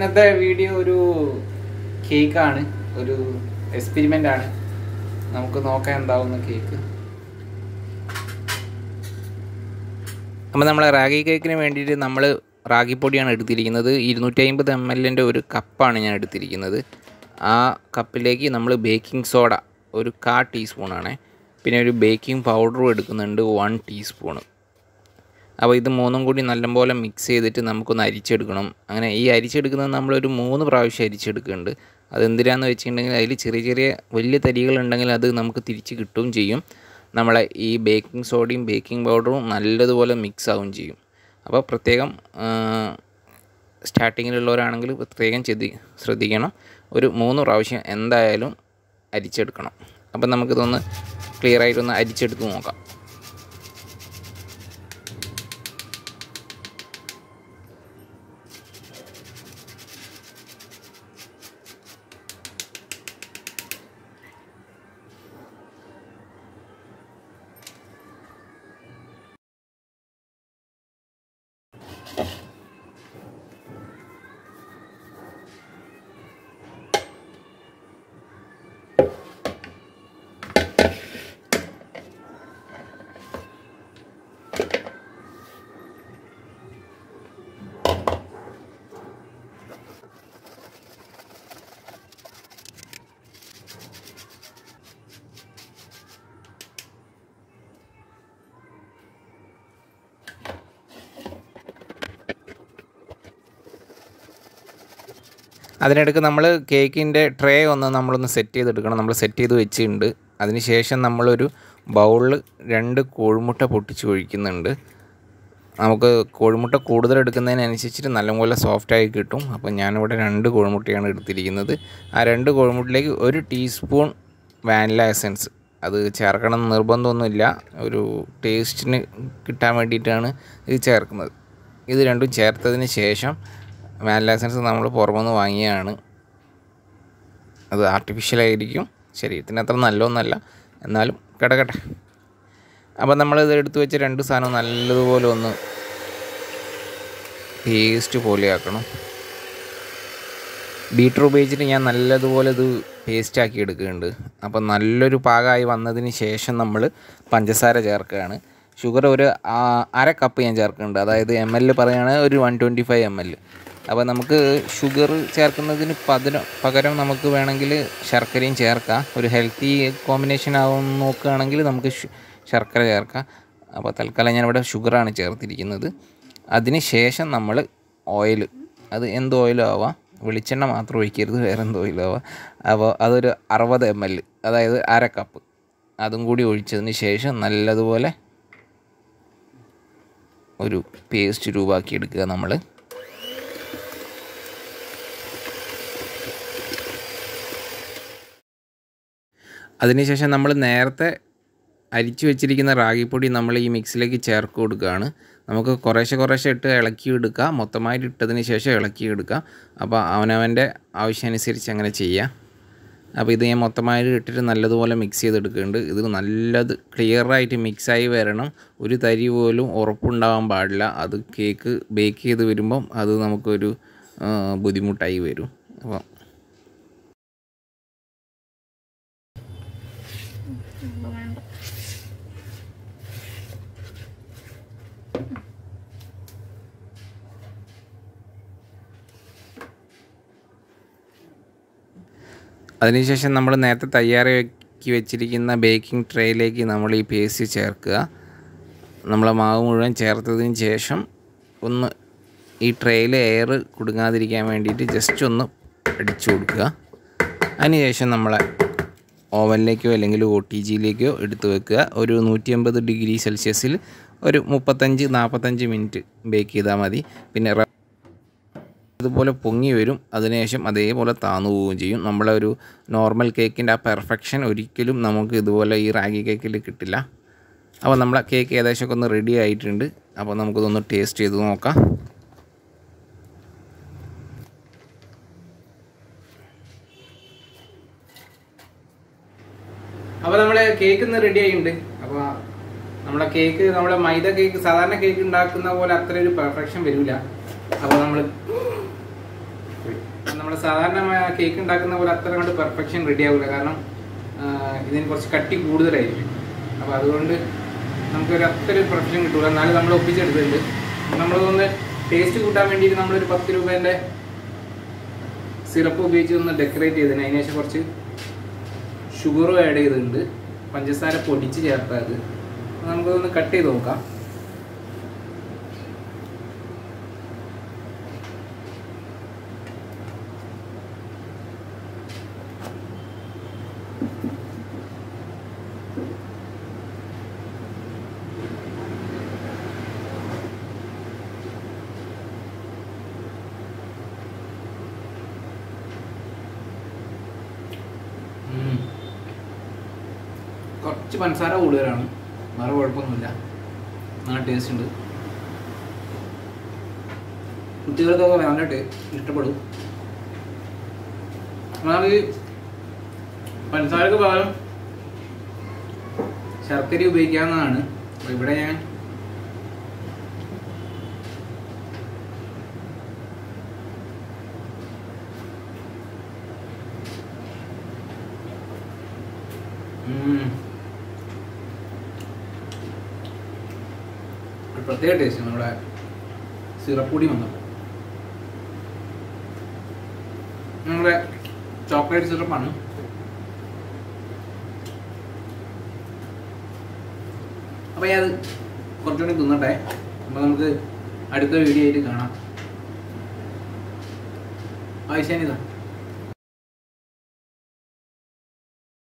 ഇന്നത്തെ വീഡിയോ ഒരു കേക്കാണ് ഒരു എക്സ്പെരിമെൻ്റ് ആണ് നമുക്ക് നോക്കാൻ എന്താവുന്ന കേക്ക് അപ്പോൾ നമ്മൾ റാഗി കേക്കിന് വേണ്ടിയിട്ട് നമ്മൾ റാഗിപ്പൊടിയാണ് എടുത്തിരിക്കുന്നത് ഇരുന്നൂറ്റി അമ്പത് എം എല്ലിൻ്റെ ഒരു കപ്പാണ് ഞാൻ എടുത്തിരിക്കുന്നത് ആ കപ്പിലേക്ക് നമ്മൾ ബേക്കിംഗ് സോഡ ഒരു കാ ടീസ്പൂണാണ് പിന്നെ ഒരു ബേക്കിംഗ് പൗഡറും എടുക്കുന്നുണ്ട് വൺ ടീസ്പൂണ് അപ്പോൾ ഇത് മൂന്നും കൂടി നല്ലപോലെ മിക്സ് ചെയ്തിട്ട് നമുക്കൊന്ന് അരിച്ചെടുക്കണം അങ്ങനെ ഈ അരിച്ചെടുക്കുന്നത് നമ്മളൊരു മൂന്ന് പ്രാവശ്യം അരിച്ചെടുക്കുന്നുണ്ട് അതെന്തിനാന്ന് വെച്ചിട്ടുണ്ടെങ്കിൽ അതിൽ ചെറിയ ചെറിയ വലിയ തരികളുണ്ടെങ്കിൽ അത് നമുക്ക് തിരിച്ച് കിട്ടുകയും ചെയ്യും നമ്മളെ ഈ ബേക്കിംഗ് സോഡയും ബേക്കിംഗ് പൗഡറും നല്ലതുപോലെ മിക്സ് ആവുകയും ചെയ്യും അപ്പോൾ പ്രത്യേകം സ്റ്റാർട്ടിങ്ങിലുള്ളവരാണെങ്കിൽ പ്രത്യേകം ചെതി ശ്രദ്ധിക്കണം ഒരു മൂന്ന് പ്രാവശ്യം എന്തായാലും അരിച്ചെടുക്കണം അപ്പം നമുക്കിതൊന്ന് ക്ലിയർ ആയിട്ടൊന്ന് അരിച്ചെടുത്ത് നോക്കാം അതിനിടയ്ക്ക് നമ്മൾ കേക്കിൻ്റെ ട്രേ ഒന്ന് നമ്മളൊന്ന് സെറ്റ് ചെയ്തെടുക്കണം നമ്മൾ സെറ്റ് ചെയ്ത് വെച്ചിട്ടുണ്ട് അതിന് ശേഷം നമ്മളൊരു ബൗളിൽ രണ്ട് കോഴിമുട്ട പൊട്ടിച്ച് ഒഴിക്കുന്നുണ്ട് നമുക്ക് കോഴിമുട്ട കൂടുതൽ എടുക്കുന്നതിനനുസരിച്ചിട്ട് നല്ലപോലെ സോഫ്റ്റായി കിട്ടും അപ്പോൾ ഞാനിവിടെ രണ്ട് കോഴിമുട്ടയാണ് എടുത്തിരിക്കുന്നത് ആ രണ്ട് കോഴിമുട്ടയിലേക്ക് ഒരു ടീസ്പൂൺ വാനില എസൻസ് അത് ചേർക്കണം എന്ന് നിർബന്ധമൊന്നുമില്ല ഒരു ടേസ്റ്റിന് കിട്ടാൻ വേണ്ടിയിട്ടാണ് ഇത് ചേർക്കുന്നത് ഇത് രണ്ടും ചേർത്തതിന് ശേഷം വാനില എസൻസ് നമ്മൾ പുറമെന്ന് വാങ്ങിയതാണ് അത് ആർട്ടിഫിഷ്യലായിരിക്കും ശരീരത്തിന് അത്ര നല്ലതൊന്നല്ല എന്നാലും കിടക്കട്ടെ അപ്പോൾ നമ്മളിത് എടുത്തു വെച്ച രണ്ട് സാധനം നല്ലതുപോലെ ഒന്ന് പേസ്റ്റ് പോലെ ആക്കണം ബീറ്റർ ഉപയോഗിച്ചിട്ട് ഞാൻ നല്ലതുപോലെ ഇത് പേസ്റ്റ് ആക്കി എടുക്കുന്നുണ്ട് അപ്പോൾ നല്ലൊരു പാകമായി വന്നതിന് ശേഷം നമ്മൾ പഞ്ചസാര ചേർക്കുകയാണ് ഷുഗർ ഒരു അര കപ്പ് ഞാൻ ചേർക്കുന്നുണ്ട് അതായത് എം എൽ പറയുകയാണെങ്കിൽ ഒരു one twenty five M L അപ്പോൾ നമുക്ക് ഷുഗർ ചേർക്കുന്നതിന് പതിന പകരം നമുക്ക് വേണമെങ്കിൽ ശർക്കരയും ചേർക്കാം ഒരു ഹെൽത്തി കോമ്പിനേഷൻ ആവും നോക്കുകയാണെങ്കിൽ നമുക്ക് ശർക്കര ചേർക്കാം അപ്പോൾ തൽക്കാലം ഞാനിവിടെ ഷുഗറാണ് ചേർത്തിരിക്കുന്നത് അതിന് ശേഷം നമ്മൾ ഓയിൽ അത് എന്ത് ഓയിലും ആവാം വെളിച്ചെണ്ണ മാത്രം ഒഴിക്കരുത് വേറെ എന്ത് ഓയിലും ആവാം അപ്പോൾ അതൊരു അറുപത് എം എൽ അതായത് അര കപ്പ് അതും കൂടി ഒഴിച്ചതിന് ശേഷം നല്ലതുപോലെ ഒരു പേസ്റ്റ് രൂപമാക്കി എടുക്കുക നമ്മൾ അതിനുശേഷം നമ്മൾ നേരത്തെ അരിച്ചു വെച്ചിരിക്കുന്ന റാഗിപ്പൊടി നമ്മൾ ഈ മിക്സിലേക്ക് ചേർത്ത് കൊടുക്കുകയാണ് നമുക്ക് കുറേശ്ശെ കുറേശ്ശെ ഇട്ട് ഇളക്കി എടുക്കുക മൊത്തമായിട്ട് ഇട്ടതിന് ശേഷം ഇളക്കി എടുക്കുക അപ്പോൾ അവനവൻ്റെ ആവശ്യമനുസരിച്ച് അങ്ങനെ ചെയ്യാം അപ്പോൾ ഇത് ഞാൻ മൊത്തമായിട്ട് ഇട്ടിട്ട് നല്ലതുപോലെ മിക്സ് ചെയ്തെടുക്കുന്നുണ്ട് ഇത് നല്ലത് ക്ലിയറായിട്ട് മിക്സായി വരണം ഒരു തരി പോലും ഉറപ്പുണ്ടാവാൻ പാടില്ല അത് കേക്ക് ബേക്ക് ചെയ്ത് വരുമ്പം അത് നമുക്കൊരു ബുദ്ധിമുട്ടായി വരും അപ്പോൾ അതിനുശേഷം നമ്മൾ നേരത്തെ തയ്യാറാക്കി വെച്ചിരിക്കുന്ന ബേക്കിംഗ് ട്രേയിലേക്ക് നമ്മൾ ഈ പേസ്റ്റ് ചേർക്കുക നമ്മൾ മാവ് മുഴുവൻ ചേർത്തതിന് ശേഷം ഒന്ന് ഈ ട്രേയിൽ എയർ കുടുങ്ങാതിരിക്കാൻ വേണ്ടിയിട്ട് ജസ്റ്റ് ഒന്ന് അടിച്ചു കൊടുക്കുക അതിനുശേഷം നമ്മളെ ഓവനിലേക്കോ അല്ലെങ്കിൽ ഒ ടി ജിയിലേക്കോ എടുത്തു വെക്കുക ഒരു നൂറ്റി അമ്പത് ഡിഗ്രി സെൽഷ്യസിൽ ഒരു മുപ്പത്തഞ്ച് നാൽപ്പത്തഞ്ച് മിനിറ്റ് ബേക്ക് ചെയ്താൽ മതി പിന്നെ ഇതുപോലെ പൊങ്ങി വരും അതിനുശേഷം അതേപോലെ താന്നു പോവുകയും ചെയ്യും നമ്മളെ ഒരു നോർമൽ കേക്കിൻ്റെ ആ പെർഫെക്ഷൻ ഒരിക്കലും നമുക്ക് ഇതുപോലെ ഈ റാഗി കേക്കിൽ കിട്ടില്ല അപ്പോൾ നമ്മളെ കേക്ക് ഏകദേശമൊക്കെ ഒന്ന് റെഡി ആയിട്ടുണ്ട് അപ്പോൾ നമുക്കിതൊന്ന് ടേസ്റ്റ് ചെയ്ത് നോക്കാം അപ്പോൾ നമ്മളെ കേക്ക് ഇന്ന് റെഡി ആയിട്ടുണ്ട് അപ്പോൾ നമ്മുടെ കേക്ക് നമ്മുടെ മൈദ കേക്ക് സാധാരണ കേക്ക് ഉണ്ടാക്കുന്ന പോലെ അത്ര ഒരു പെർഫെക്ഷൻ വരില്ല അപ്പോൾ നമ്മൾ നമ്മൾ സാധാരണ കേക്ക് ഉണ്ടാക്കുന്ന പോലെ അത്ര കൊണ്ട് പെർഫെക്ഷൻ റെഡി ആവില്ല കാരണം ആ, ഇതിന് കുറച്ച് കട്ടി കൂടുതലായിരിക്കും അപ്പോൾ അതുകൊണ്ട് നമുക്കൊരു അത്ര ഒരു പെർഫെക്ഷൻ കിട്ടൂല എന്നാലും നമ്മൾ ഒപ്പിച്ചെടുത്തിട്ടുണ്ട് നമ്മളതൊന്ന് ടേസ്റ്റ് കൂട്ടാൻ വേണ്ടിയിട്ട് നമ്മളൊരു പത്ത് രൂപേൻ്റെ സിറപ്പ് ഉപയോഗിച്ച് ഒന്ന് ഡെക്കറേറ്റ് ചെയ്തതിന് അതിന് ശേഷം കുറച്ച് ഷുഗറും ആഡ് ചെയ്തിട്ടുണ്ട് പഞ്ചസാര പൊടിച്ച് ചേർത്തത് നമുക്കൊന്ന് കട്ട് ചെയ്ത് നോക്കാം ഉം. കുറച്ച് പഞ്ചസാര കൂടുതലാണ് വേറെ കുഴപ്പമൊന്നുമില്ല നല്ല ടേസ്റ്റ് ഉണ്ട് കുട്ടികൾക്കൊക്കെ നല്ല ടേ ഇഷ്ടപ്പെടും എന്നാൽ ഈ പഞ്ചസാരക്ക് പകരം ശർക്കര ഉപയോഗിക്കാവുന്നതാണ് അപ്പോൾ ഇവിടെ ഞാൻ ഉം. ഒരു പ്രത്യേക ടേസ്റ്റ് നമ്മുടെ സിറപ്പ് പൊടി വന്നപ്പോൾ നമ്മുടെ ചോക്ലേറ്റ് സിറപ്പാണ് അപ്പോൾ ഞാൻ അത് കുറച്ചുകൂടി തിന്നട്ടെ അപ്പോൾ നമുക്ക് അടുത്ത വീഡിയോ ആയിട്ട് കാണാം ആവശ്യം ഇതാ